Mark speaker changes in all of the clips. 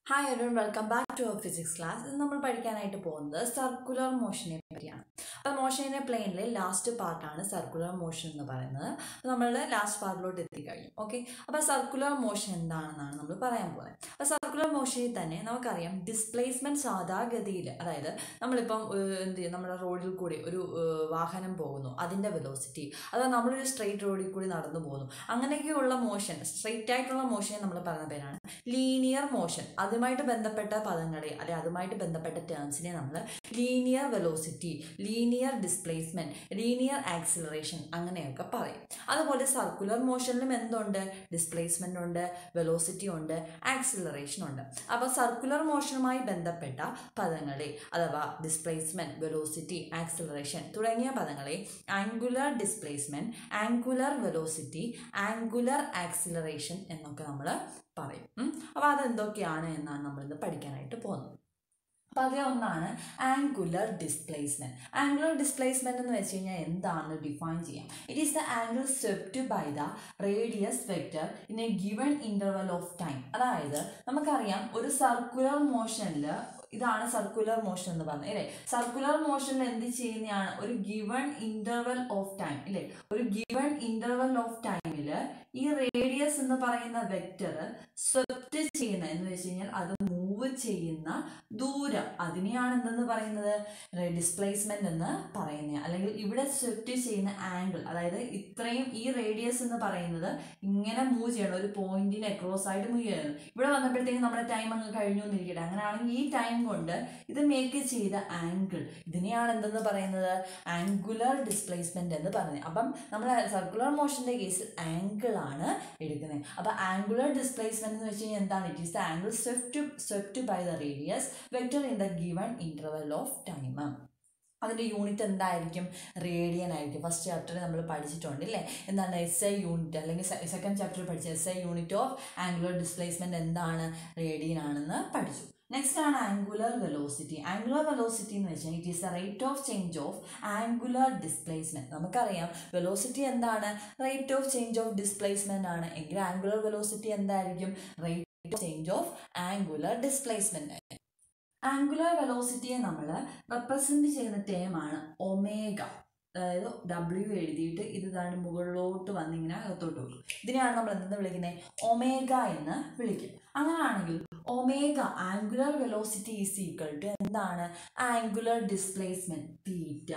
Speaker 1: Hi everyone welcome back to our physics class ഇന്ന് നമ്മൾ പഠിക്കാനായിട്ട് പോകുന്നത് സർക്കുലർ മോഷനെ പറ്റിയാണ് അപ്പോൾ മോഷനെ പ്ലെയിനിലെ ലാസ്റ്റ് പാർട്ടാണ് സർക്കുലർ മോഷൻ എന്ന് പറയുന്നത് അപ്പോൾ നമ്മൾ ലാസ്റ്റ് പാർട്ടിലോട്ട് എത്തിക്കഴിഞ്ഞു ഓക്കെ അപ്പോൾ സർക്കുലർ മോഷൻ എന്താണെന്നാണ് നമ്മൾ പറയാൻ പോകുന്നത് അപ്പോൾ സർക്കുലർ മോഷനിൽ തന്നെ നമുക്കറിയാം ഡിസ്പ്ലേസ്മെൻറ്റ് സാധാഗതിയിൽ അതായത് നമ്മളിപ്പം ഏഹ്, എന്ത് ചെയ്യും നമ്മുടെ റോഡിൽ കൂടി ഒരു ഏഹ്, വാഹനം പോകുന്നു അതിൻ്റെ വെലോസിറ്റി അഥവാ നമ്മളൊരു സ്ട്രെയിറ്റ് റോഡിൽ കൂടി നടന്നു പോകുന്നു അങ്ങനെയൊക്കെയുള്ള മോഷൻ സ്ട്രെയിറ്റ് ആയിട്ടുള്ള മോഷനെ നമ്മൾ പറയുന്ന പേരാണ് ലീനിയർ മോഷൻ അതുമായിട്ട് ബന്ധപ്പെട്ട പദങ്ങളെ അല്ലെ അതുമായിട്ട് ബന്ധപ്പെട്ട ടേംസിനെ നമ്മൾ linear velocity linear displacement linear acceleration അങ്ങനെയൊക്കെ പറയും അതുപോലെ സർക്കുലർ മോഷനിലും എന്തുണ്ട് ഡിസ്പ്ലേസ്മെന്റ് ഉണ്ട് വെലോസിറ്റി ഉണ്ട് ആക്സിലറേഷൻ ഉണ്ട് അപ്പോൾ സർക്കുലർ മോഷനുമായി ബന്ധപ്പെട്ട പദങ്ങളെ അഥവാ ഡിസ്പ്ലേസ്മെന്റ് വെലോസിറ്റി ആക്സിലറേഷൻ തുടങ്ങിയ പദങ്ങളെ angular displacement angular velocity angular acceleration എന്നൊക്കെ നമ്മൾ പറയും അപ്പോൾ അതെന്തൊക്കെയാണ് എന്നാണ് നമ്മളിന്ന് പഠിക്കാനായിട്ട് പോകുന്നത് അപ്പോൾ അതിൽ ഒന്നാണ് ആംഗുലർ ഡിസ്പ്ലേസ്മെന്റ് ആംഗുലർ ഡിസ്പ്ലേസ്മെന്റ് എന്ന് വെച്ച് കഴിഞ്ഞാൽ എന്താണെന്ന് ഡിഫൈൻ ചെയ്യാം it is the angle swept by the radius vector in a given interval of time അതായത് നമുക്കറിയാം ഒരു സർക്കുലർ മോഷനിൽ ഇതാണ് സർക്കുലർ മോഷൻ എന്ന് പറഞ്ഞത് അല്ലേ സർക്കുലർ മോഷനിൽ എന്ത് ചെയ്യുന്നതാണ് ഒരു ഗിവൺ ഇന്റർവൽ ഓഫ് ടൈം ഇല്ലേ ഒരു ഗിവൺ ഇന്റർവൽ ഓഫ് ടൈമിൽ ഈ റേഡിയസ് എന്ന് പറയുന്ന വെക്റ്റർ സ്വെപ്റ്റ് ചെയ്യുന്ന എന്ന് വെച്ച് കഴിഞ്ഞാൽ അത് മൂവ് ചെയ്യുന്ന ദൂരം അതിനെയാണ് എന്തെന്ന് പറയുന്നത് ഡിസ്പ്ലേസ്മെന്റ് എന്ന് പറയുന്നത് അല്ലെങ്കിൽ ഇവിടെ സ്വെപ്റ്റ് ചെയ്യുന്ന ആംഗിൾ അതായത് ഇത്രയും ഈ റേഡിയസ് എന്ന് പറയുന്നത് ഇങ്ങനെ മൂവ് ചെയ്യണം ഒരു പോയിന്റിന് അക്രോസ് ആയിട്ട് മൂവ് ചെയ്യണം ഇവിടെ വന്നപ്പോഴത്തേക്കും നമ്മുടെ ടൈം അങ്ങ് കഴിഞ്ഞു എന്നിരിക്കട്ടെ അങ്ങനെയാണെങ്കിൽ ഈ ടൈം കൊണ്ട് ഇത് മേക്ക് ചെയ്ത ആംഗിൾ ഇതിനെയാണ് എന്തെന്ന് പറയുന്നത് ആംഗുലർ ഡിസ്പ്ലേസ്മെന്റ് എന്ന് പറയുന്നത് അപ്പം നമ്മൾ സർക്കുലർ മോഷന്റെ കേസിൽ ആംഗിൾ ആണ് എടുക്കുന്നത് അപ്പം ആംഗുലർ ഡിസ്പ്ലേസ്മെന്റ് എന്ന് വെച്ച് കഴിഞ്ഞാൽ എന്താണ് it is the angle swept swept by the radius vector in the given interval of time അതിൻ്റെ യൂണിറ്റ് എന്തായിരിക്കും റേഡിയൻ ആയിരിക്കും ഫസ്റ്റ് ചാപ്റ്ററിൽ നമ്മൾ പഠിച്ചിട്ടുണ്ട് അല്ലേ എന്താണ് എസ് ഐ യൂണിറ്റ് അല്ലെങ്കിൽ സെക്കൻഡ് ചാപ്റ്ററിൽ പഠിച്ച S I unit of angular displacement എന്താണ് റേഡിയൻ ആണെന്ന് പഠിച്ചു നെക്സ്റ്റ് ആണ് ആംഗുലർ വെലോസിറ്റി ആംഗുലർ വെലോസിറ്റി എന്ന് വെച്ചാൽ it is the rate of change of angular displacement നമുക്കറിയാം വെലോസിറ്റി എന്താണ് rate of change of displacement ആണ് എങ്കിൽ ആംഗുലർ വെലോസിറ്റി എന്തായിരിക്കും rate of change of angular displacement angular വെലോസിറ്റിയെ നമ്മൾ റെപ്രസെന്റ് ചെയ്യുന്ന ടേമാണ് ഒമേഗ അതായത് ഡബ്ല്യു എഴുതിയിട്ട് ഇത് താണ്ട് മുകളിലോട്ട് വന്നിങ്ങനെ അകത്തോട്ട് വരും ഇതിനെയാണ് നമ്മൾ എന്തെന്ന് വിളിക്കുന്നത് ഒമേഗ എന്ന് വിളിക്കും അങ്ങനെയാണെങ്കിൽ omega angular velocity is equal to എന്താണ് ആംഗുലർ ഡിസ്പ്ലേസ്മെന്റ് തീറ്റ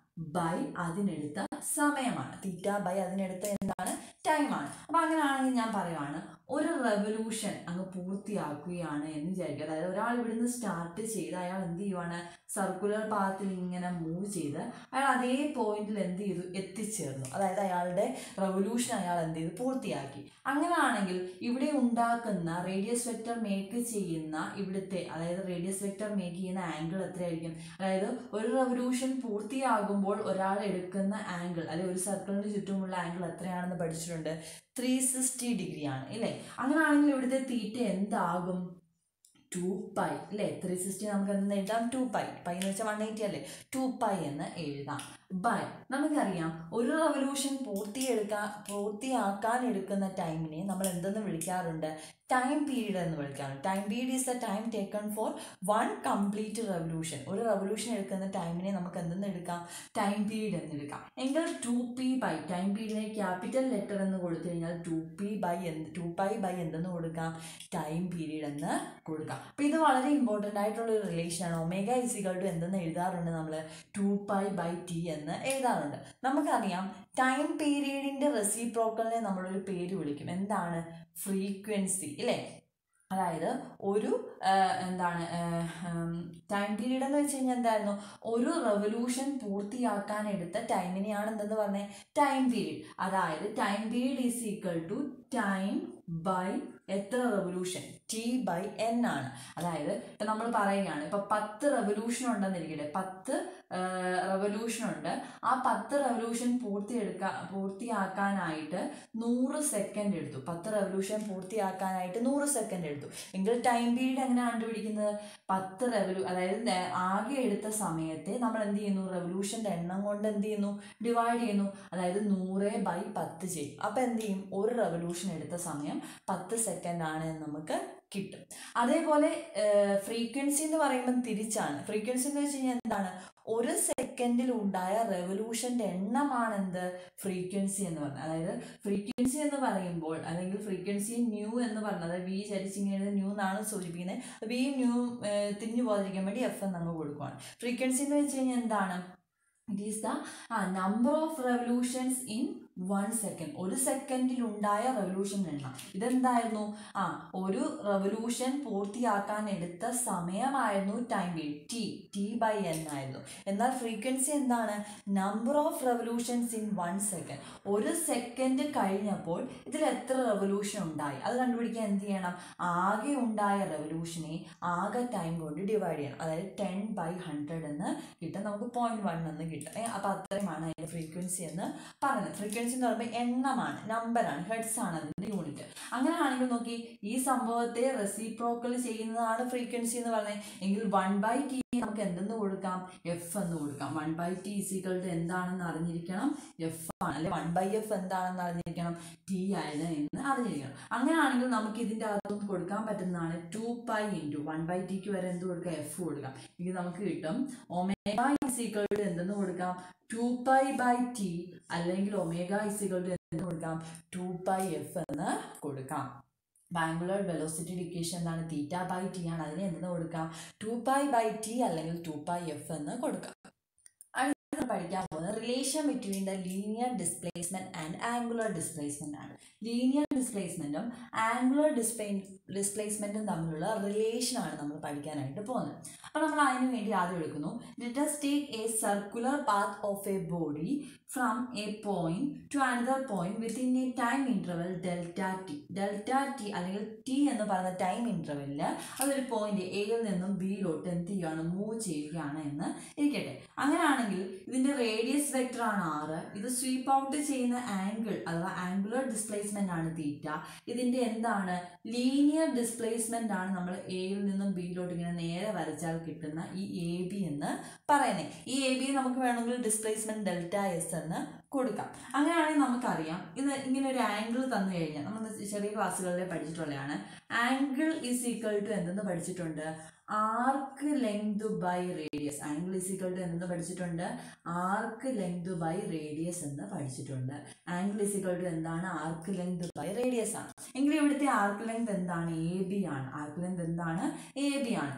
Speaker 1: ബൈ അതിനെടുത്ത സമയമാണ് തീറ്റ ബൈ അതിനെടുത്ത എന്താണ് ടൈമാണ് അപ്പം അങ്ങനെയാണെങ്കിൽ ഞാൻ പറയുവാണ് ഒരു റെവല്യൂഷൻ അങ്ങ് പൂർത്തിയാക്കുകയാണ് എന്ന് വിചാരിക്കുക അതായത് ഒരാൾ ഇവിടുന്ന് സ്റ്റാർട്ട് ചെയ്ത് അയാൾ എന്ത് ചെയ്യുവാണ് സർക്കുലർ പാത്തിൽ ഇങ്ങനെ മൂവ് ചെയ്ത് അയാൾ അതേ പോയിന്റിൽ എന്ത് ചെയ്തു എത്തിച്ചേർന്നു അതായത് അയാളുടെ റെവല്യൂഷൻ അയാൾ എന്ത് ചെയ്തു പൂർത്തിയാക്കി അങ്ങനെയാണെങ്കിൽ ഇവിടെ ഉണ്ടാക്കുന്ന റേഡിയസ് വെക്റ്റർ മേക്ക് ചെയ്യുന്ന ഇവിടുത്തെ അതായത് റേഡിയസ് വെക്റ്റർ മേക്ക് ചെയ്യുന്ന ആംഗിൾ എത്രയായിരിക്കും അതായത് ഒരു റെവല്യൂഷൻ പൂർത്തിയാകുമ്പോൾ ഒരാൾ എടുക്കുന്ന ആംഗിൾ അല്ലെങ്കിൽ ഒരു സർക്കിളിന് ചുറ്റുമുള്ള ആംഗിൾ എത്രയാണെന്ന് പഠിച്ചിട്ടുണ്ട് ത്രീ സിക്സ്റ്റി ഡിഗ്രി ആണ് ഇല്ലേ അങ്ങനെയാണെങ്കിൽ ഇവിടുത്തെ തീറ്റ എന്താകും ടു പൈ അല്ലേ ത്രീ സിക്സ്റ്റി നമുക്ക് എന്തെന്ന് എഴുതാം ടു പൈ പൈ എന്ന് വെച്ചാൽ വൺ എയ്റ്റി അല്ലേ ടു പൈ എന്ന് എഴുതാം ബൈ നമുക്കറിയാം ഒരു റവല്യൂഷൻ പൂർത്തിയെടുക്കാൻ പൂർത്തിയാക്കാൻ എടുക്കുന്ന ടൈമിനെ നമ്മൾ എന്തെന്ന് വിളിക്കാറുണ്ട് ടൈം പീരീഡ് എന്ന് വിളിക്കാറുണ്ട് time period is the time taken for one complete revolution ഒരു റവല്യൂഷൻ എടുക്കുന്ന ടൈമിനെ നമുക്ക് എന്തെന്ന് എടുക്കാം ടൈം പീരീഡ് എന്ന് എടുക്കാം എങ്കിൽ ടു പി ബൈ ടൈം പീരീഡിനെ ക്യാപിറ്റൽ ലെറ്റർ എന്ന് കൊടുത്തു കഴിഞ്ഞാൽ ടു പി ബൈ എന്ത് ടു പൈ ബൈ എന്തെന്ന് കൊടുക്കാം ടൈം പീരീഡ് എന്ന് കൊടുക്കാം അപ്പോൾ ഇത് വളരെ ഇമ്പോർട്ടൻ്റ് ആയിട്ടുള്ള ഒരു റിലേഷനാണ് ഒമേഗ ഇസികൾ ടു എന്തെന്ന് എഴുതാറുണ്ട് നമ്മൾ ടു പൈ ബൈ ടി എന്ന് എഴുതാറുണ്ട് നമുക്കറിയാം ടൈം പീരീഡിൻ്റെ റെസിപ്രോക്കലിനെ നമ്മളൊരു പേര് വിളിക്കും എന്താണ് ഫ്രീക്വൻസി ഇല്ലേ അതായത് ഒരു ആ, എന്താണ് ടൈം പീരീഡ് എന്ന് വെച്ച് കഴിഞ്ഞാൽ എന്തായിരുന്നു ഒരു റെവല്യൂഷൻ പൂർത്തിയാക്കാൻ എടുത്ത ടൈമിനെയാണ് എന്തെന്ന് പറഞ്ഞത് ടൈം പീരീഡ് അതായത് time period is equal to time by എത്ര റെവല്യൂഷൻ ടി ബൈ എൻ ആണ് അതായത് ഇപ്പം നമ്മൾ പറയുകയാണ് ഇപ്പം പത്ത് റെവല്യൂഷൻ ഉണ്ടെന്നിരിക്കട്ടെ പത്ത് റെവല്യൂഷൻ ഉണ്ട് ആ പത്ത് റെവല്യൂഷൻ പൂർത്തിയെടുക്കാൻ പൂർത്തിയാക്കാനായിട്ട് നൂറ് സെക്കൻഡ് എടുത്തു പത്ത് റെവല്യൂഷൻ പൂർത്തിയാക്കാനായിട്ട് നൂറ് സെക്കൻഡ് എടുത്തു എങ്കിൽ ടൈം പീരീഡ് എങ്ങനെ കണ്ടുപിടിക്കുന്നത് പത്ത് റെവല്യൂ അതായത് നേ- ആകെ എടുത്ത സമയത്തെ നമ്മൾ എന്ത് ചെയ്യുന്നു റെവല്യൂഷൻ്റെ എണ്ണം കൊണ്ട് എന്ത് ചെയ്യുന്നു ഡിവൈഡ് ചെയ്യുന്നു അതായത് നൂറ് ബൈ പത്ത് ചെയ്യും അപ്പം എന്ത് ചെയ്യും ഒരു റെവല്യൂഷൻ എടുത്ത സമയം പത്ത് സെക്കൻഡ് ആണ് എന്ന് നമുക്ക് കിട്ടും അതേപോലെ ഫ്രീക്വൻസി എന്ന് പറയുമ്പോൾ തിരിച്ചാണ് ഫ്രീക്വൻസി എന്ന് വെച്ച് കഴിഞ്ഞാൽ എന്താണ് ഒരു സെക്കൻഡിൽ ഉണ്ടായ റെവല്യൂഷൻ്റെ എണ്ണമാണ് എന്ത് ഫ്രീക്വൻസി എന്ന് പറയുന്നത് അതായത് ഫ്രീക്വൻസി എന്ന് പറയുമ്പോൾ അല്ലെങ്കിൽ ഫ്രീക്വൻസി ന്യൂ എന്ന് പറഞ്ഞത് വി ചരിച്ചിങ്ങനെ ന്യൂ എന്നാണ് സൂചിപ്പിക്കുന്നത് വി ന്യൂ തിരിഞ്ഞു പോകാതിരിക്കാൻ വേണ്ടി എഫ് എന്ന് അങ്ങ് കൊടുക്കുവാണ് ഫ്രീക്വൻസി എന്ന് വെച്ച് കഴിഞ്ഞാൽ എന്താണ് it is the number of revolutions in one second ഒരു സെക്കൻഡിൽ ഉണ്ടായ റെവല്യൂഷൻ എണ്ണം ഇതെന്തായിരുന്നു ആ ഒരു റെവല്യൂഷൻ പൂർത്തിയാക്കാൻ എടുത്ത സമയമായിരുന്നു time period T T by N ആയിരുന്നു എന്നാൽ ഫ്രീക്വൻസി എന്താണ് number of revolutions in one second ഒരു സെക്കൻഡ് കഴിഞ്ഞപ്പോൾ ഇതിൽ എത്ര റെവല്യൂഷൻ ഉണ്ടായി അത് കണ്ടുപിടിക്കാൻ എന്ത് ചെയ്യണം ആകെ ഉണ്ടായ റെവല്യൂഷനെ ആകെ ടൈം കൊണ്ട് ഡിവൈഡ് ചെയ്യണം അതായത് ടെൻ ബൈ ഹൺഡ്രഡ് എന്ന് കിട്ടും നമുക്ക് പോയിന്റ് വൺ എന്ന് കിട്ടും ഏ, അപ്പോൾ അത്രയുമാണ് അതിൻ്റെ ഫ്രീക്വൻസി എന്ന് പറയുന്നത് ഫ്രീക്വൻസി എന്ന് പറയുമ്പോൾ എണ്ണമാണ് നമ്പറാണ് ഹെഡ്സ് ആണ് അതിൻ്റെ യൂണിറ്റ് അങ്ങനെയാണെങ്കിൽ നോക്കി ഈ സംഭവത്തെ റെസിപ്രോക്കൽ ചെയ്യുന്നതാണ് ഫ്രീക്വൻസി എന്ന് പറയുന്നത് എങ്കിൽ വൺ ബൈ ടി നമുക്ക് എന്തെന്ന് കൊടുക്കാം എഫ് എന്ന് കൊടുക്കാം വൺ ബൈ ടി ഇസിക്കളുടെ എന്താണെന്ന് അറിഞ്ഞിരിക്കണം എഫ് ആണ് അല്ലെ വൺ ബൈ എഫ് എന്താണെന്ന് അറിഞ്ഞിരിക്കണം ടി ആയത് എന്ന് അറിഞ്ഞിരിക്കണം അങ്ങനെയാണെങ്കിൽ നമുക്ക് ഇതിൻ്റെ അകത്തൊന്ന് കൊടുക്കാൻ പറ്റുന്നതാണ് two pi into one by ടിക്ക് വരെ എന്ത് കൊടുക്കാം എഫ് കൊടുക്കാം ഇത് നമുക്ക് കിട്ടും ഒമേഗ ഇസിക്കളുടെ എന്തെന്ന് കൊടുക്കാം ടു പൈ ബൈ ടി അല്ലെങ്കിൽ ഒമേഗ ഇസിക്കളുടെ എന്തെന്ന് കൊടുക്കാം ടു പൈ എഫ് എന്ന് കൊടുക്കാം ബാംഗുലർ വെലോസിറ്റി ഡിക്കേഷൻ എന്താണ് തീറ്റ ബൈ ടി ആണ് അതിന് എന്തെന്ന് കൊടുക്കാം ടു പൈ ബൈ ടി അല്ലെങ്കിൽ ടു പൈ എഫ് എന്ന് കൊടുക്കാം അടുത്ത പഠിക്കാൻ പോകുന്നത് relation between the linear displacement and angular displacement ആണ് ലീനിയർ ഡിസ്പ്ലേസ്മെന്റും ആംഗുലർ ഡിസ്പ്ലേ ഡിസ്പ്ലേസ്മെന്റും തമ്മിലുള്ള റിലേഷൻ ആണ് നമ്മൾ പഠിക്കാനായിട്ട് പോകുന്നത് അപ്പോൾ നമ്മൾ അതിന് വേണ്ടി ആദ്യം എടുക്കുന്നു let's take a circular path of a body from a point to another point within a time interval delta T delta T അല്ലെങ്കിൽ ടി എന്ന് പറയുന്ന ടൈം ഇന്റർവെല്ലിൽ അതൊരു പോയിന്റ് എയിൽ നിന്നും ബിയിലോട്ട് എന്ത് ചെയ്യുകയാണ് മൂവ് ചെയ്യുകയാണ് എന്ന് ഇരിക്കട്ടെ അങ്ങനെയാണെങ്കിൽ ഇതിന്റെ റേഡിയസ് വെക്ടർ ആണ് ആറ് ഇത് സ്വീപ്പ് ഔട്ട് ചെയ്യുന്ന ആംഗിൾ അഥവാ ആംഗുലർ ഡിസ്പ്ലേസ്മെന്റ് ആണ് തീറ്റ ഇതിന്റെ എന്താണ് ലീനിയർ ഡിസ്പ്ലേസ്മെന്റ് ആണ് നമ്മൾ എയിൽ നിന്നും ബിയിലോട്ട് ഇങ്ങനെ നേരെ വരച്ചാൽ കിട്ടുന്ന ഈ എ ബി എന്ന് പറയുന്നത് ഈ എ ബി നമുക്ക് വേണമെങ്കിൽ ഡിസ്പ്ലേസ്മെന്റ് ഡെൽറ്റ എസ് എന്ന് കൊടുക്കാം അങ്ങനെയാണെങ്കിൽ നമുക്കറിയാം ഇത് ഇങ്ങനെ ഒരു ആംഗിൾ തന്നു കഴിഞ്ഞാൽ നമ്മൾ ചെറിയ ക്ലാസ്സുകളിൽ പഠിച്ചിട്ടുള്ളതാണ് ആംഗിൾ ഈസ് ഈക്വൽ ടു എന്തെന്ന് പഠിച്ചിട്ടുണ്ട് arc length by radius angle is equal to എന്തെന്ന് പഠിച്ചിട്ടുണ്ട് ആർക്ക് ലെങ്ത് ബൈ റേഡിയസ് എന്ന് പഠിച്ചിട്ടുണ്ട് ആംഗിൾ ഈസ് ഈക്വൽ ടു എന്താണ് ആർക്ക് ലെങ്ത് ബൈ റേഡിയസ് ആണ് എങ്കിൽ ഇവിടുത്തെ ആർക്ക് ലെങ്ത് എന്താണ് എ ബി ആണ് ആർക്ക് ലെങ്ത് എന്താണ് എ ബി ആണ്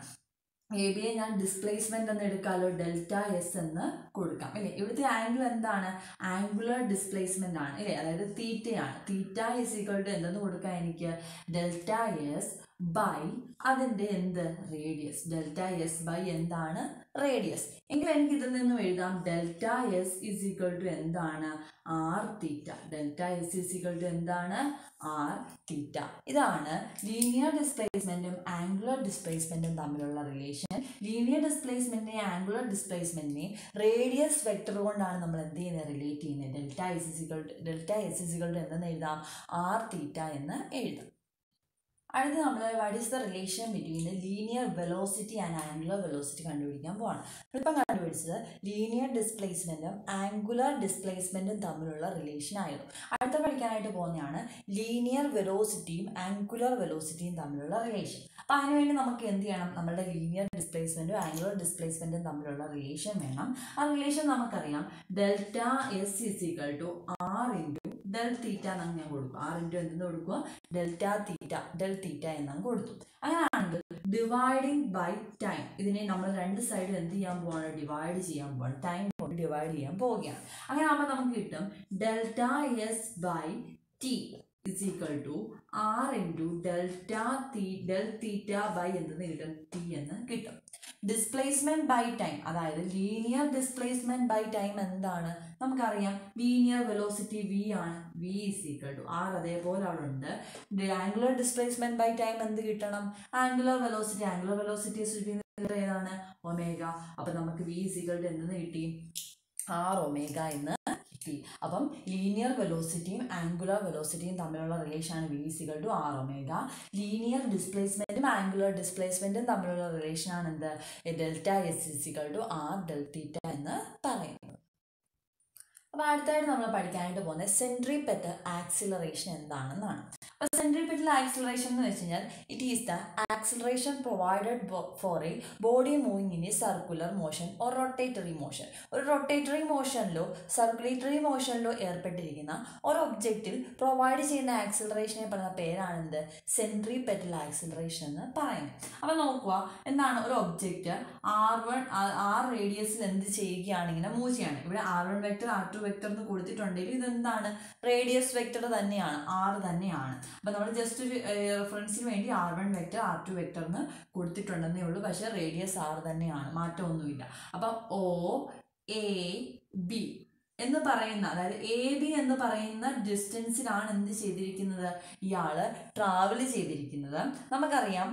Speaker 1: എ ബിയെ ഞാൻ ഡിസ്പ്ലേസ്മെന്റ് എന്ന് എടുക്കാമല്ലോ ഡെൽറ്റ എസ് എന്ന് കൊടുക്കാം അല്ലേ ഇവിടുത്തെ ആംഗിൾ എന്താണ് ആംഗുലർ ഡിസ്പ്ലേസ്മെന്റ് ആണ് അല്ലേ അതായത് തീറ്റയാണ് തീറ്റ ഇസ് ഈക്വൽ ടു എന്തെന്ന് കൊടുക്കാം എനിക്ക് ഡെൽറ്റ എസ് ബൈ അതിൻ്റെ എന്ത് റേഡിയസ് ഡെൽറ്റ എസ് ബൈ എന്താണ് റേഡിയസ് എങ്കിൽ എനിക്ക് ഇതിൽ നിന്നും എഴുതാം delta S is equal to എന്താണ് R theta delta S is equal to എന്താണ് ആർ തീറ്റ ഇതാണ് ലീനിയർ ഡിസ്പ്ലേസ്മെന്റും ആംഗുലർ ഡിസ്പ്ലേസ്മെന്റും തമ്മിലുള്ള റിലേഷൻ ലീനിയർ ഡിസ്പ്ലേസ്മെന്റിനെ ആംഗുലർ ഡിസ്പ്ലേസ്മെന്റിനെ റേഡിയസ് വെക്ടർ കൊണ്ടാണ് നമ്മൾ എന്ത് ചെയ്യുന്നത് റിലേറ്റ് ചെയ്യുന്നത് delta S is equal delta S is equal എന്തെന്ന് എഴുതാം ആർ തീറ്റ എന്ന് എഴുതാം അടുത്ത് നമ്മൾ what is the relation between the linear velocity and angular velocity കണ്ടുപിടിക്കാൻ പോവാണ് ഇപ്പം കണ്ടുപിടിച്ചത് ലീനിയർ ഡിസ്പ്ലേസ്മെൻറ്റും ആംഗുലർ ഡിസ്പ്ലേസ്മെൻറ്റും തമ്മിലുള്ള റിലേഷൻ ആയിരുന്നു അടുത്ത പഠിക്കാനായിട്ട് പോകുന്നതാണ് ലീനിയർ വെലോസിറ്റിയും ആംഗുലർ വെലോസിറ്റിയും തമ്മിലുള്ള റിലേഷൻ അപ്പോൾ അതിനുവേണ്ടി നമുക്ക് എന്ത് ചെയ്യണം നമ്മുടെ ലീനിയർ ഡിസ്പ്ലേസ്മെൻറ്റും ആംഗുലർ ഡിസ്പ്ലേസ്മെൻറ്റും തമ്മിലുള്ള റിലേഷൻ വേണം ആ റിലേഷൻ നമുക്കറിയാം delta S is equal to R into del theta എന്നങ്ങ് ഞാൻ കൊടുക്കും ആർ ഇൻറ്റു എന്തെന്ന് കൊടുക്കുക ഡെൽറ്റ തീറ്റ ഡെൽ തീറ്റ എന്നങ്ങ് കൊടുത്തു അങ്ങനെയാണെങ്കിൽ ഡിവൈഡിങ് ബൈ ടൈം ഇതിനെ നമ്മൾ രണ്ട് സൈഡിൽ എന്ത് ചെയ്യാൻ പോവാണ് ഡിവൈഡ് ചെയ്യാൻ പോവാണ് ടൈം കൊണ്ട് ഡിവൈഡ് ചെയ്യാൻ പോവുകയാണ് അങ്ങനെ ആകുമ്പോൾ നമുക്ക് കിട്ടും delta S by T is equal to R into delta the del theta by എന്തെന്ന് കിട്ടും ടി എന്ന് കിട്ടും ഡിസ്പ്ലേസ്മെന്റ് ബൈ ടൈം അതായത് ലീനിയർ ഡിസ്പ്ലേസ്മെന്റ് ബൈ ടൈം എന്താണ് നമുക്കറിയാം ലീനിയർ വെലോസിറ്റി വി ആണ് V is equal to R അതേപോലെ അവിടെ ഉണ്ട് ആംഗുലർ ഡിസ്പ്ലേസ്മെന്റ് ബൈ ടൈം എന്ത് കിട്ടണം ആംഗുലർ വെലോസിറ്റി ആംഗുലർ വെലോസിറ്റി സൂചിപ്പിക്കുന്നത് ഏതാണ് ഒമേഗ അപ്പം നമുക്ക് വി ഇസ് ഈക്വൽ ടു എന്തെന്ന് കിട്ടി ആർ ഒമേഗ എന്ന് കിട്ടി അപ്പം ലീനിയർ വെലോസിറ്റിയും ആംഗുലർ വെലോസിറ്റിയും തമ്മിലുള്ള റിലേഷൻ ആണ് V സികൾ to R omega linear ഡിസ്പ്ലേസ്മെന്റും ആംഗുലർ ഡിസ്പ്ലേസ്മെന്റും തമ്മിലുള്ള റിലേഷൻ ആണ് എന്ത് delta S equal to R delta theta എന്ന് പറയുന്നത് അപ്പോൾ അടുത്തായിട്ട് നമ്മൾ പഠിക്കാനായിട്ട് പോകുന്നത് സെൻട്രി പെറ്റർ ആക്സിലറേഷൻ എന്താണെന്നാണ് അപ്പോൾ സെൻട്രിപെറ്റൽ ആക്സിലറേഷൻ എന്ന് വെച്ച് കഴിഞ്ഞാൽ it is the acceleration provided for a body moving in a circular motion or rotatory motion ഒരു റൊട്ടേറ്ററി മോഷനിലോ സർക്കുലേറ്ററി മോഷനിലോ ഏർപ്പെട്ടിരിക്കുന്ന ഒരു ഒബ്ജക്റ്റിൽ പ്രൊവൈഡ് ചെയ്യുന്ന ആക്സിലറേഷനെ പറയുന്ന പേരാണെന്ത് സെൻട്രിപെറ്റൽ ആക്സിലറേഷൻ എന്ന് പറയുന്നത് അപ്പോൾ നോക്കുക എന്താണ് ഒരു ഒബ്ജക്റ്റ് ആർ വൺ ആർ റേഡിയസിൽ എന്ത് ചെയ്യുകയാണ് ഇങ്ങനെ മൂവ് ചെയ്യാണ് ഇവിടെ R one vector R two vector എന്ന് കൊടുത്തിട്ടുണ്ടെങ്കിൽ ഇതെന്താണ് റേഡിയസ് വെക്ടർ തന്നെയാണ് ആർ തന്നെയാണ് അപ്പോൾ നമ്മൾ ജസ്റ്റ് ഒരു റെഫറൻസിന് വേണ്ടി R one vector R two vector എന്ന് കൊടുത്തിട്ടുണ്ടെന്നേ ഉള്ളൂ പക്ഷേ റേഡിയസ് ആർ തന്നെയാണ് മാറ്റമൊന്നുമില്ല അപ്പം ഒ എ ബി എന്ന് പറയുന്ന അതായത് എ ബി എന്ന് പറയുന്ന ഡിസ്റ്റൻസിലാണ് എന്ത് ചെയ്തിരിക്കുന്നത് ഇയാള് ട്രാവൽ ചെയ്തിരിക്കുന്നത് നമുക്കറിയാം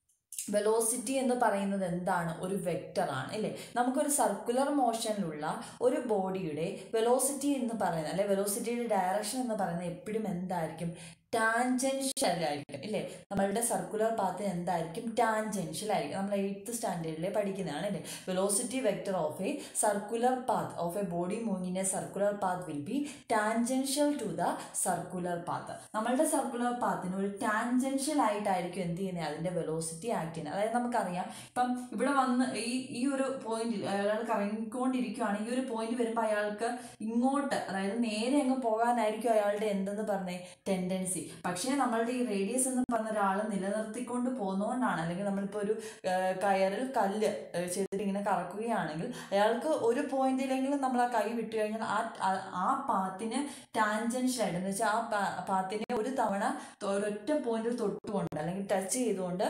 Speaker 1: വെലോസിറ്റി എന്ന് പറയുന്നത് എന്താണ് ഒരു വെക്റ്ററാണ് അല്ലേ നമുക്കൊരു സർക്കുലർ മോഷനിലുള്ള ഒരു ബോഡിയുടെ വെലോസിറ്റി എന്ന് പറയുന്നത് അല്ലെ വെലോസിറ്റിയുടെ ഡയറക്ഷൻ എന്ന് പറയുന്നത് എപ്പോഴും എന്തായിരിക്കും ടാൻജൻഷ്യൽ ആയിരിക്കും ഇല്ലേ നമ്മളുടെ സർക്കുലർ പാത്തിന് എന്തായിരിക്കും ടാൻജൻഷ്യൽ ആയിരിക്കും നമ്മൾ എയ്ത്ത് സ്റ്റാൻഡേർഡിലെ പഠിക്കുന്നതാണ് അല്ലേ velocity vector of a circular path of a body moving in a circular path will be tangential to the circular path നമ്മളുടെ സർക്കുലർ പാത്തിന് ഒരു ടാൻജൻഷ്യൽ ആയിട്ടായിരിക്കും എന്ത് ചെയ്യുന്നത് അതിൻ്റെ വെലോസിറ്റി ആക്ട് ചെയ്യുന്നത് അതായത് നമുക്കറിയാം ഇപ്പം ഇവിടെ വന്ന് ഈ ഈ ഒരു പോയിന്റിൽ അയാൾ കറങ്ങിക്കൊണ്ടിരിക്കുകയാണ് ഈ ഒരു പോയിന്റ് വരുമ്പോൾ അയാൾക്ക് ഇങ്ങോട്ട് അതായത് നേരെ അങ്ങ് പോകാനായിരിക്കും അയാളുടെ എന്തെന്ന് പറഞ്ഞേ ടെൻഡൻസി പക്ഷേ നമ്മളുടെ ഈ റേഡിയസ് എന്ന് പറഞ്ഞ ഒരാൾ നിലനിർത്തിക്കൊണ്ട് പോകുന്നതുകൊണ്ടാണ് അല്ലെങ്കിൽ നമ്മളിപ്പോൾ ഒരു ആ, കയറിൽ കല്ല് ആ, ചെയ്തിട്ട് ഇങ്ങനെ കറക്കുകയാണെങ്കിൽ അയാൾക്ക് ഒരു പോയിന്റിലെങ്കിലും നമ്മൾ ആ കൈ വിട്ടു കഴിഞ്ഞാൽ ആ ആ- ആ പാത്തിന് ടാൻജൻഷ്യൽ ആയിട്ട് എന്ന് വെച്ചാൽ ആ പാ- പാത്തിനെ ഒരു തവണ തൊ- ഒരൊറ്റ പോയിന്റിൽ തൊട്ടുകൊണ്ട് അല്ലെങ്കിൽ ടച്ച് ചെയ്തുകൊണ്ട്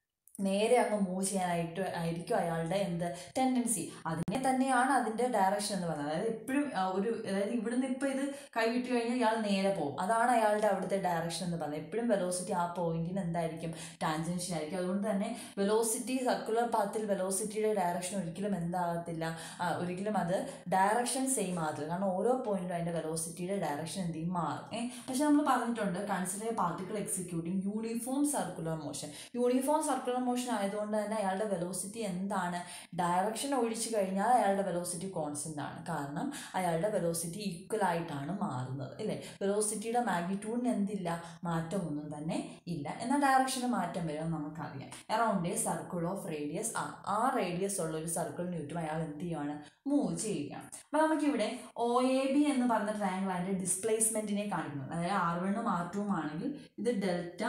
Speaker 1: നേരെ അങ്ങ് മൂവ് ചെയ്യാനായിട്ട് ആയിരിക്കും അയാളുടെ എന്ത് ടെൻഡൻസി അതിനെ തന്നെയാണ് അതിന്റെ ഡയറക്ഷൻ എന്ന് പറയുന്നത് അതായത് എപ്പോഴും ആ, ഒരു അതായത് ഇവിടുന്ന് ഇപ്പൊ ഇത് കൈവിട്ട് കഴിഞ്ഞാൽ ഇയാൾ നേരെ പോകും അതാണ് അയാളുടെ അവിടുത്തെ ഡയറക്ഷൻ എന്ന് പറയുന്നത് എപ്പോഴും വെലോസിറ്റി ആ പോയിന്റിന് എന്തായിരിക്കും ടാൻജൻഷ്യൽ ആയിരിക്കും അതുകൊണ്ട് തന്നെ വെലോസിറ്റി സർക്കുലർ പാത്തിൽ വെലോസിറ്റിയുടെ ഡയറക്ഷൻ ഒരിക്കലും എന്താകത്തില്ല ആ, ഒരിക്കലും അത് ഡയറക്ഷൻ സെയിം ആകത്തില്ല കാരണം ഓരോ പോയിന്റിലും അതിന്റെ വെലോസിറ്റിയുടെ ഡയറക്ഷൻ എന്ത് ചെയ്യും മാറും ഏ പക്ഷെ നമ്മൾ പറഞ്ഞിട്ടുണ്ട് consider a particle executing uniform circular motion uniform circular motion ആയതുകൊണ്ട് തന്നെ അയാളുടെ വെലോസിറ്റി എന്താണ് ഡയറക്ഷൻ ഒഴിച്ചു കഴിഞ്ഞാൽ അയാളുടെ വെലോസിറ്റി കോൺസ്റ്റന്റ് ആണ് കാരണം അയാളുടെ വെലോസിറ്റി ഈക്വൽ ആയിട്ടാണ് മാറുന്നത് ഇല്ലേ വെലോസിറ്റിയുടെ മാഗ്നിറ്റ്യൂഡിന് എന്തില്ല മാറ്റമൊന്നും തന്നെ ഇല്ല എന്നാൽ ഡയറക്ഷന് മാറ്റം വരും നമുക്കറിയാം around a circle of radius ആ ആ റേഡിയസ് ഉള്ള ഒരു സർക്കിളിന് ചുറ്റും അയാൾ എന്ത് ചെയ്യുകയാണ് മൂവ് ചെയ്യുകയാണ് അപ്പോൾ നമുക്കിവിടെ ഒ എ ബി എന്ന് പറഞ്ഞ ട്രയാങ്കിൾ അതിൻ്റെ ഡിസ്പ്ലേസ്മെൻറ്റിനെ കാണിക്കുന്നത് അതായത് ആർ വണ്ണും ആർ ടുവും ആണെങ്കിൽ ഇത് ഡെൽറ്റ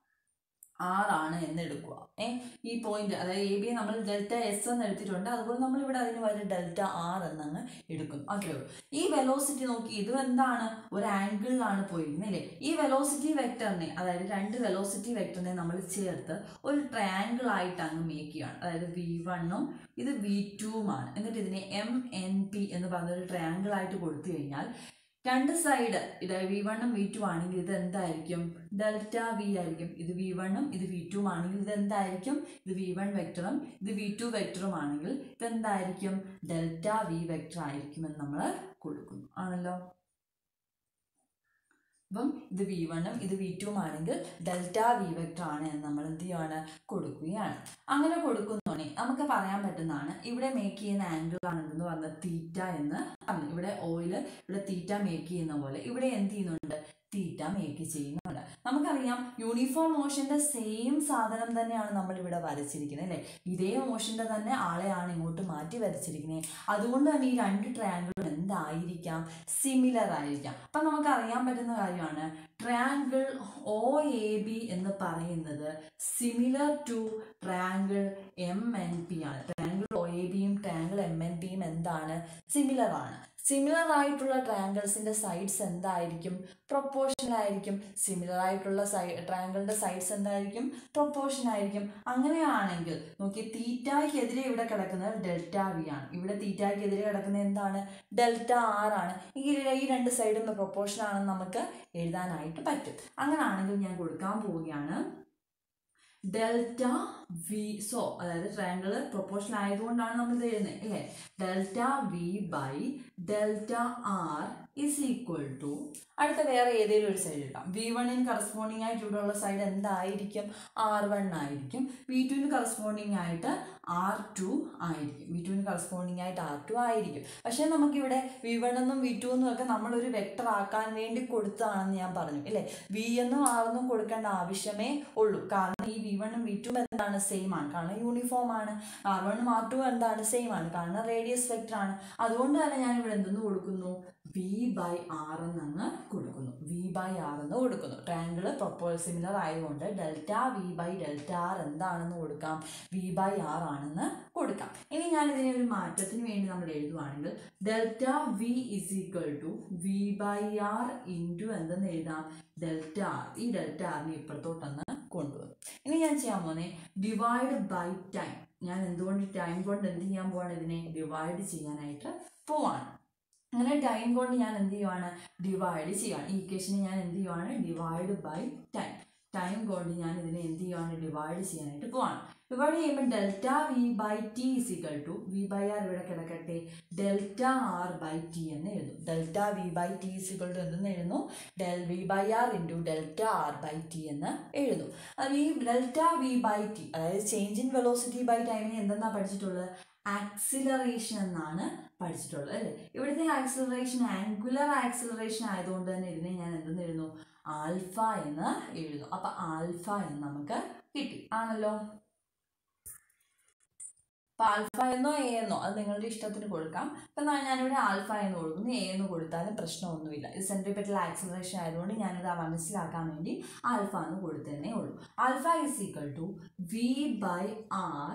Speaker 1: ആർ ആണ് എന്ന് എടുക്കുക ഏ ഈ പോയിന്റ് അതായത് എ ബി നമ്മൾ ഡെൽറ്റ എസ് എന്ന് എടുത്തിട്ടുണ്ട് അതുപോലെ നമ്മൾ ഇവിടെ അതിന് പകരം ഡെൽറ്റ ആർ എന്നങ്ങ് എടുക്കും അത്രേ ഉള്ളൂ ഈ വെലോസിറ്റി നോക്കി ഇത് എന്താണ് ഒരു ആംഗിളിലാണ് പോയിരിക്കുന്നത് അല്ലേ ഈ വെലോസിറ്റി വെക്ടറിനെ അതായത് രണ്ട് വെലോസിറ്റി വെക്ടറിനെ നമ്മൾ ചേർത്ത് ഒരു ട്രയാങ്കിൾ ആയിട്ട് അങ്ങ് മേക്ക് ചെയ്യുകയാണ് അതായത് വി വണ്ണും ഇത് വി ടുവുമാണ് എന്നിട്ട് ഇതിനെ എം എൻ പി എന്ന് പറഞ്ഞ ഒരു ട്രയാങ്കിൾ ആയിട്ട് കൊടുത്തു കഴിഞ്ഞാൽ രണ്ട് സൈഡ് ഇത് വി വണ്ണും വി ടു ആണെങ്കിൽ ഇത് എന്തായിരിക്കും ഡെൽറ്റ വി ആയിരിക്കും ഇത് വി വണ്ണും ഇത് വി ടു ആണെങ്കിൽ ഇത് എന്തായിരിക്കും ഇത് വി വൺ വെക്ടറും ഇത് വി ടു വെക്ടറും ആണെങ്കിൽ ഇതെന്തായിരിക്കും ഡെൽറ്റ വി വെക്ടർ ആയിരിക്കുമെന്ന് നമ്മൾ കൊടുക്കുന്നു ആണല്ലോ അപ്പം ഇത് വി വണ്ണും ഇത് വി ടുവും ആണെങ്കിൽ ഡെൽറ്റ വി വെക്ടർ ആണ് എന്ന് നമ്മൾ എന്ത് ചെയ്യുകയാണ് കൊടുക്കുകയാണ് അങ്ങനെ കൊടുക്കുന്നോണെ നമുക്ക് പറയാൻ പറ്റുന്നതാണ് ഇവിടെ മേക്ക് ചെയ്യുന്ന ആംഗിൾ ആണെന്ന് പറഞ്ഞ തീറ്റ എന്ന് പറഞ്ഞു ഇവിടെ ഓയിൽ ഇവിടെ തീറ്റ മേക്ക് ചെയ്യുന്ന പോലെ ഇവിടെ എന്ത് ചെയ്യുന്നുണ്ട് തീറ്റ മേക്ക് ചെയ്യുന്നുണ്ട് നമുക്കറിയാം യൂണിഫോം മോഷന്റെ സെയിം സാധനം തന്നെയാണ് നമ്മൾ ഇവിടെ വരച്ചിരിക്കുന്നത് അല്ലേ ഇതേ മോഷന്റെ തന്നെ ആളെയാണ് ഇങ്ങോട്ട് മാറ്റി വരച്ചിരിക്കുന്നത് അതുകൊണ്ട് തന്നെ ഈ രണ്ട് ട്രയാങ്കിളും എന്തായിരിക്കാം സിമിലർ ആയിരിക്കാം അപ്പം നമുക്ക് അറിയാൻ പറ്റുന്ന കാര്യമാണ് ട്രയാങ്കിൾ ഒ എ ബി എന്ന് പറയുന്നത് similar to triangle M N P ആണ് ട്രയാങ്കിൾ ഒ എ ബിയും ട്രയാങ്കിൾ എം എൻ പിയും എന്താണ് സിമിലർ ആണ് സിമിലർ ആയിട്ടുള്ള ട്രയാങ്കിൾസിന്റെ സൈഡ്സ് എന്തായിരിക്കും പ്രൊപ്പോർഷണൽ ആയിരിക്കും സിമിലർ ആയിട്ടുള്ള സൈ ട്രയാങ്കിളിന്റെ സൈഡ്സ് എന്തായിരിക്കും പ്രൊപ്പോർഷൻ ആയിരിക്കും അങ്ങനെയാണെങ്കിൽ നോക്കി തീറ്റായ്ക്കെതിരെ ഇവിടെ കിടക്കുന്നത് ഡെൽറ്റ വി ആണ് ഇവിടെ തീറ്റായ്ക്കെതിരെ കിടക്കുന്നത് എന്താണ് ഡെൽറ്റ ആർ ആണ് ഈ ഈ രണ്ട് സൈഡും പ്രൊപ്പോർഷൻ ആണെന്ന് നമുക്ക് എഴുതാനായിട്ട് പറ്റും അങ്ങനെയാണെങ്കിൽ ഞാൻ കൊടുക്കാൻ പോവുകയാണ് ഡെൽറ്റ വി സോ അതായത് ട്രയാങ്കിൾ പ്രൊപ്പോർഷൻ ആയതുകൊണ്ടാണ് നമ്മൾ ഇത് എഴുതുന്നത് അല്ലേ delta V by delta R is equal to അടുത്ത വേറെ ഏതെങ്കിലും ഒരു സൈഡ് എടുക്കാം വി വണ്ണിന് കറസ്പോണ്ടിങ് ആയിട്ട് ഇവിടെയുള്ള സൈഡ് എന്തായിരിക്കും ആർ വൺ ആയിരിക്കും വി ടുവിന് കറസ്പോണ്ടിങ് ആയിട്ട് ആർ ടു ആയിരിക്കും വി ടുവിന് കറസ്പോണ്ടിങ് ആയിട്ട് ആർ ടു ആയിരിക്കും പക്ഷേ നമുക്കിവിടെ വി വൺ എന്നും വി ടു എന്നും ഒക്കെ നമ്മളൊരു വെക്ടർ ആക്കാൻ വേണ്ടി കൊടുത്തതാണെന്ന് ഞാൻ പറഞ്ഞു ഇല്ലേ വി എന്നും ആർ എന്നും കൊടുക്കേണ്ട ആവശ്യമേ ഉള്ളൂ കാരണം ഈ വി വണ്ണും വി ടു എന്താണ് സെയിം ആണ് കാരണം യൂണിഫോം ആണ് ആർ വണ്ണും ആർ ടു എന്താണ് സെയിം ആണ് കാരണം റേഡിയസ് വെക്ടർ ആണ് അതുകൊണ്ട് തന്നെ ഞാൻ ഇവിടെ എന്തെന്ന് കൊടുക്കുന്നു വി ബൈ ആർ എന്നങ്ങ് കൊടുക്കുന്നു വി ബൈ ആർ എന്ന് കൊടുക്കുന്നു ട്രയാങ്കിൾ പ്രൊപ്പോൾ സിമിലർ ആയതുകൊണ്ട് delta V by delta R എന്താണെന്ന് കൊടുക്കാം വി ബൈ ആർ ആണെന്ന് കൊടുക്കാം ഇനി ഞാൻ ഇതിനെ ഒരു മാറ്റത്തിന് വേണ്ടി നമ്മൾ എഴുതുവാണെങ്കിൽ delta V is equal to V by R into എന്തെന്ന് എഴുതാം ഡെൽറ്റ ആർ ഈ ഡെൽറ്റ ആറിനെ ഇപ്പുറത്തോട്ടൊന്ന് കൊണ്ടുവരും ഇനി ഞാൻ ചെയ്യാൻ പോകുന്നത് ഡിവൈഡ് ബൈ ടൈം ഞാൻ എന്തുകൊണ്ട് ടൈം കൊണ്ട് എന്ത് ചെയ്യാൻ പോവാണ് ഇതിനെ ഡിവൈഡ് ചെയ്യാനായിട്ട് പോവാണ് അങ്ങനെ ടൈം കൊണ്ട് ഞാൻ എന്ത് ചെയ്യുവാണ് ഡിവൈഡ് ചെയ്യുവാണ് ഈ ഇക്വേഷനെ ഞാൻ എന്ത് ചെയ്യുവാണ് ഡിവൈഡ് ബൈ ടൈം ടൈം കൊണ്ട് ഞാൻ ഇതിനെ എന്ത് ചെയ്യുവാണ് ഡിവൈഡ് ചെയ്യാനായിട്ട് പോവാണ് ഡിവൈഡ് ചെയ്യുമ്പോൾ delta V by T is equal to V by R ഇവിടെ കിടക്കട്ടെ ഡെൽറ്റ ആർ ബൈ ടി എന്ന് എഴുതും delta V by T is equal to എന്തെന്ന് എഴുതുന്നു del V by R into delta R by T എന്ന് എഴുതും അത് ഈ ഡെൽറ്റ വി ബൈ ടി അതായത് ചേഞ്ച് ഇൻ വെലോസിറ്റി ബൈ ടൈമിന് എന്തെന്നാ പഠിച്ചിട്ടുള്ളത് ആക്സിലറേഷൻ എന്നാണ് പഠിച്ചിട്ടുള്ളത് അല്ലേ ഇവിടുത്തെ ആക്സിലറേഷൻ ആംഗുലർ ആക്സിലറേഷൻ ആയതുകൊണ്ട് തന്നെ ഇതിനെ ഞാൻ എന്തെന്ന് എഴുതുന്നു ആൽഫ എന്ന് എഴുതുന്നു അപ്പൊ ആൽഫ എന്ന് നമുക്ക് കിട്ടി ആണല്ലോ അപ്പൊ ആൽഫ എന്നോ എ എന്നോ അത് നിങ്ങളുടെ ഇഷ്ടത്തിന് കൊടുക്കാം ഇപ്പൊ ഞാൻ- ഞാനിവിടെ ആൽഫ എന്ന് കൊടുക്കുന്നു എ എന്ന് കൊടുത്താലും പ്രശ്നമൊന്നുമില്ല ഇത് സെൻട്രിപെറ്റൽ ആക്സിലറേഷൻ ആയതുകൊണ്ട് ഞാനിത് മനസ്സിലാക്കാൻ വേണ്ടി ആൽഫ എന്ന് കൊടുത്തതന്നെ ഉള്ളൂ alpha is equal to V by R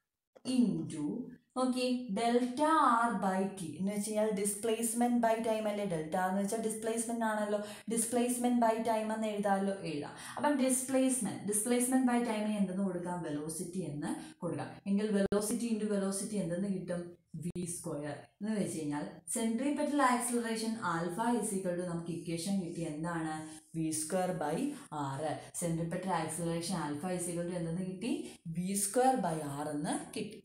Speaker 1: into നോക്കി ഡെൽറ്റ ആർ ബൈ ടി എന്ന് വെച്ച് കഴിഞ്ഞാൽ ഡിസ്പ്ലേസ്മെന്റ് ബൈ ടൈം അല്ലേ ഡെൽറ്റ എന്ന് വെച്ചാൽ ഡിസ്പ്ലേസ്മെന്റ് ആണല്ലോ ഡിസ്പ്ലേസ്മെന്റ് ബൈ ടൈം എന്ന് എഴുതാമല്ലോ എഴുതാം അപ്പം ഡിസ്പ്ലേസ്മെന്റ് ഡിസ്പ്ലേസ്മെന്റ് ബൈ ടൈമിന് എന്തെന്ന് കൊടുക്കാം വെലോസിറ്റി എന്ന് കൊടുക്കാം എങ്കിൽ വെലോസിറ്റി ഇൻറ്റു വെലോസിറ്റി എന്തെന്ന് കിട്ടും വി സ്ക്വയർ എന്ന് വെച്ച് കഴിഞ്ഞാൽ centripetal acceleration alpha is equal to നമുക്ക് ഇക്വേഷൻ കിട്ടി എന്താണ് V square by R centripetal acceleration alpha is equal to എന്തെന്ന് കിട്ടി വി സ്ക്വയർ ബൈ ആർ എന്ന് കിട്ടി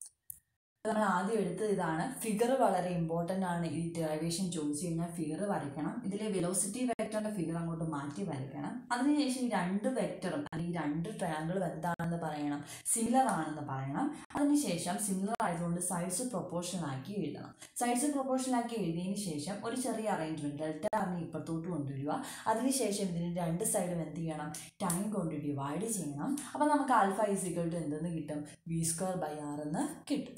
Speaker 1: നമ്മൾ ആദ്യം എടുത്തത് ഇതാണ് ഫിഗർ വളരെ ഇമ്പോർട്ടൻ്റ് ആണ് ഈ ഡെറിവേഷൻ ചോദിച്ചു കഴിഞ്ഞാൽ ഫിഗർ വരയ്ക്കണം ഇതിലെ വെലോസിറ്റി വെക്ടറിന്റെ ഫിഗർ അങ്ങോട്ട് മാറ്റി വരയ്ക്കണം അതിനുശേഷം ഈ രണ്ട് വെക്ടറും അല്ലെങ്കിൽ ഈ രണ്ട് ട്രയാങ്കിളും എന്താണെന്ന് പറയണം സിമിലർ ആണെന്ന് പറയണം അതിനുശേഷം സിമിലർ ആയതുകൊണ്ട് സൈഡ്സ് പ്രൊപ്പോർഷൻ ആക്കി എഴുതണം സൈഡ്സ് പ്രൊപ്പോർഷൻ ആക്കി എഴുതിയതിന് ശേഷം ഒരു ചെറിയ അറേഞ്ച്മെന്റ് ഡെൽറ്റ ആറിനെ ഇപ്പുറത്തോട്ട് കൊണ്ടുവരിക അതിനുശേഷം ഇതിന് രണ്ട് സൈഡും എന്ത് ചെയ്യണം ടൈം കൊണ്ട് ഡിവൈഡ് ചെയ്യണം അപ്പോൾ നമുക്ക് ആൽഫ ഇസിക്വൽ ടു എന്തെന്ന് കിട്ടും വി സ്ക്വയർ ബൈ ആർ എന്ന് കിട്ടും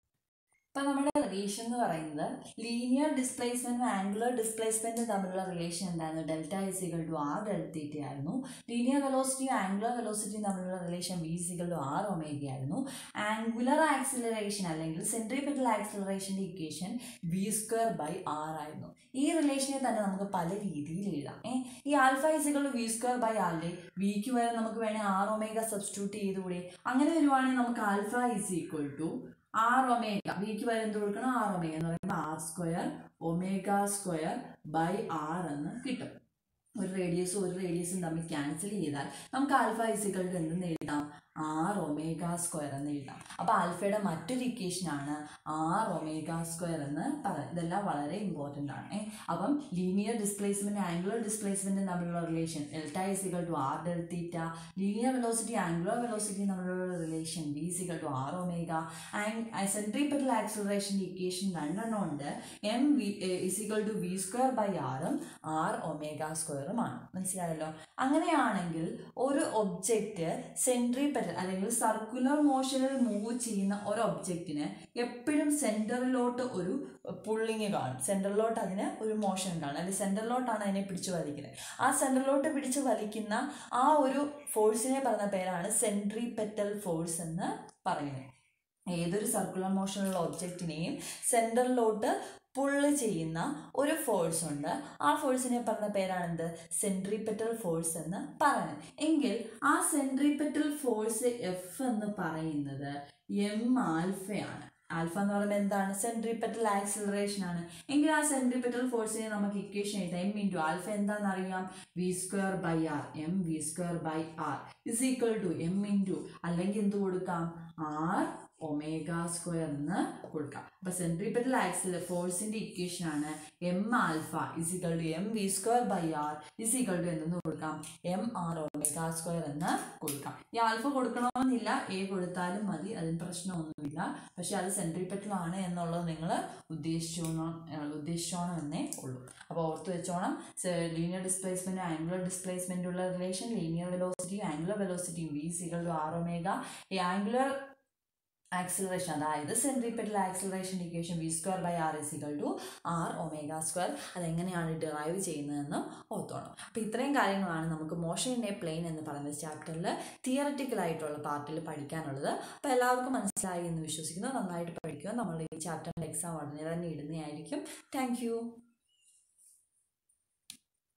Speaker 1: ഇപ്പം നമ്മുടെ റിലേഷൻ എന്ന് പറയുന്നത് ലീനിയർ ഡിസ്പ്ലേസ്മെന്റും ആംഗുലർ ഡിസ്പ്ലേസ്മെന്റും തമ്മിലുള്ള റിലേഷൻ എന്തായിരുന്നു delta is equal to R delta ആയിരുന്നു ലീനിയർ വെലോസിറ്റിയും ആംഗുലർ വെലോസിറ്റിയും തമ്മിലുള്ള relation V is equal to R omega ആയിരുന്നു ആംഗുലർ ആക്സിലറേഷൻ അല്ലെങ്കിൽ സെൻട്രിപെറ്റൽ ആക്സിലറേഷൻ്റെ equation V square by R ആയിരുന്നു ഈ റിലേഷനെ തന്നെ നമുക്ക് പല രീതിയിൽ എഴുതാം ഏ ഈ alpha is equal V square by ആറിലെ വിക്ക് വരെ നമുക്ക് വേണേൽ ആർ ഒമേഗ സബ്സ്റ്റിറ്റ്യൂട്ട് ചെയ്തുകൂടെ അങ്ങനെ വരുവാണെങ്കിൽ നമുക്ക് alpha is equal to R omega വിക്ക് വരെ എന്ത് കൊടുക്കണം ആർ ഒമേഗ എന്ന് പറയുമ്പോൾ R square omega square by R എന്ന് കിട്ടും ഒരു റേഡിയസും ഒരു റേഡിയസും തമ്മിൽ ക്യാൻസൽ ചെയ്താൽ നമുക്ക് ആൽഫ ഇസികളുടെ എന്തെന്ന് എഴുതാം ആർ ഒമേഗ സ്ക്വയർ എന്ന് എഴുതാം അപ്പോൾ ആൽഫയുടെ മറ്റൊരു ഇക്വേഷൻ ആണ് ആർ ഒമേഗ സ്ക്വയർ എന്ന് പറയാം ഇതെല്ലാം വളരെ ഇമ്പോർട്ടൻ്റ് ആണ് ഏ. അപ്പം ലീനിയർ ഡിസ്പ്ലേസ്മെന്റ് ആംഗുലർ ഡിസ്പ്ലേസ്മെന്റും തമ്മിലുള്ള relation delta is equal to R delta theta linear velocity angular velocity തമ്മിലുള്ള relation V is equal to R omega and centripetal ആക്സിലറേഷൻ്റെ ഇക്വേഷൻ രണ്ടെണ്ണം ഉണ്ട് M V is equal to V square by ആറും ആർ ഒമേഗ സ്ക്വയറുമാണ് മനസ്സിലായല്ലോ അങ്ങനെയാണെങ്കിൽ ഒരു ഒബ്ജക്റ്റ് സെൻട്രിപെറ്റൽ അല്ലെങ്കിൽ സർക്കുലർ മോഷനിൽ മൂവ് ചെയ്യുന്ന ഒരു ഒബ്ജക്റ്റിന് എപ്പോഴും സെൻറ്ററിലോട്ട് ഒരു പുള്ളിങ് കാണും സെൻറ്ററിലോട്ട് അതിന് ഒരു മോഷൻ കാണും അല്ലെങ്കിൽ സെൻറ്ററിലോട്ടാണ് അതിനെ പിടിച്ചു വലിക്കുന്നത് ആ സെൻറ്ററിലോട്ട് പിടിച്ചു വലിക്കുന്ന ആ ഒരു ഫോഴ്സിനെ പറഞ്ഞ പേരാണ് സെൻട്രിപെറ്റൽ ഫോഴ്സ് എന്ന് പറയുന്നത് ഏതൊരു സർക്കുലർ മോഷനുള്ള ഒബ്ജക്റ്റിനെയും സെൻറ്ററിലോട്ട് പുള്ള് ചെയ്യുന്ന ഒരു ഫോഴ്സ് ഉണ്ട് ആ ഫോഴ്സിനെ പറഞ്ഞ പേരാണെന്ത് സെൻട്രിപെറ്റൽ ഫോഴ്സ് എന്ന് പറയുന്നത് എങ്കിൽ ആ സെൻട്രിപെറ്റൽ ഫോഴ്സ് എഫ് എന്ന് പറയുന്നത് എം ആൽഫയാണ് ആൽഫ എന്ന് പറയുമ്പോൾ എന്താണ് സെൻട്രിപെറ്റൽ ആക്സിലറേഷൻ ആണ് എങ്കിൽ ആ സെൻട്രിപെറ്റൽ ഫോഴ്സിനെ നമുക്ക് ഇക്വേഷൻ എഴുതാം എം ഇൻറ്റു ആൽഫ എന്താണെന്ന് അറിയാം V square by R M V square by R is equal to M into അല്ലെങ്കിൽ എന്ത് കൊടുക്കാം ആർ ഒമേഗ സ്ക്വയർ എന്ന് കൊടുക്കാം അപ്പൊ സെൻട്രിപെറ്റൽ ആക്സിൽ ഫോഴ്സിന്റെ ഇക്വേഷൻ ആണ് M alpha is equal to M V square by R is equal to എന്തെന്ന് കൊടുക്കാം എം ആർ ഒമേഗ സ്ക്വയർ എന്ന് കൊടുക്കാം ഈ ആൽഫ കൊടുക്കണമെന്നില്ല എ കൊടുത്താലും മതി അതിന് പ്രശ്നമൊന്നുമില്ല പക്ഷെ അത് സെൻട്രിപെറ്റൽ ആണ് എന്നുള്ളത് നിങ്ങൾ ഉദ്ദേശിച്ചോണം ഉദ്ദേശിച്ചോണം എന്നേ ഉള്ളൂ അപ്പോൾ ഓർത്ത് വെച്ചോണം ലീനിയർ ഡിസ്പ്ലേസ്മെന്റ് ആംഗുലർ ഡിസ്പ്ലേസ്മെന്റ് ഉള്ള റിലേഷൻ ലീനിയർ വെലോസിറ്റിയും ആംഗുലർ വെലോസിറ്റിയും വി സികൾ ടു ആർ ഒമേഗ ഈ ആംഗുലർ ആക്സിലറേഷൻ അതായത് centripetal acceleration equation V square by R is equal to R omega square അതെങ്ങനെയാണ് ഡിറൈവ് ചെയ്യുന്നതെന്ന് ഓർത്തോണം അപ്പോൾ ഇത്രയും കാര്യങ്ങളാണ് നമുക്ക് മോഷൻ ഇൻ എ പ്ലെയിൻ എന്ന് പറയുന്ന ചാപ്റ്ററിൽ തിയററ്റിക്കൽ ആയിട്ടുള്ള പാർട്ടിൽ പഠിക്കാനുള്ളത് അപ്പോൾ എല്ലാവർക്കും മനസ്സിലായി എന്ന് വിശ്വസിക്കുന്നു നന്നായിട്ട് പഠിക്കുക നമ്മൾ ഈ ചാപ്റ്ററിൻ്റെ എക്സാം ഉടനെ തന്നെ ഇടുന്നതായിരിക്കും താങ്ക്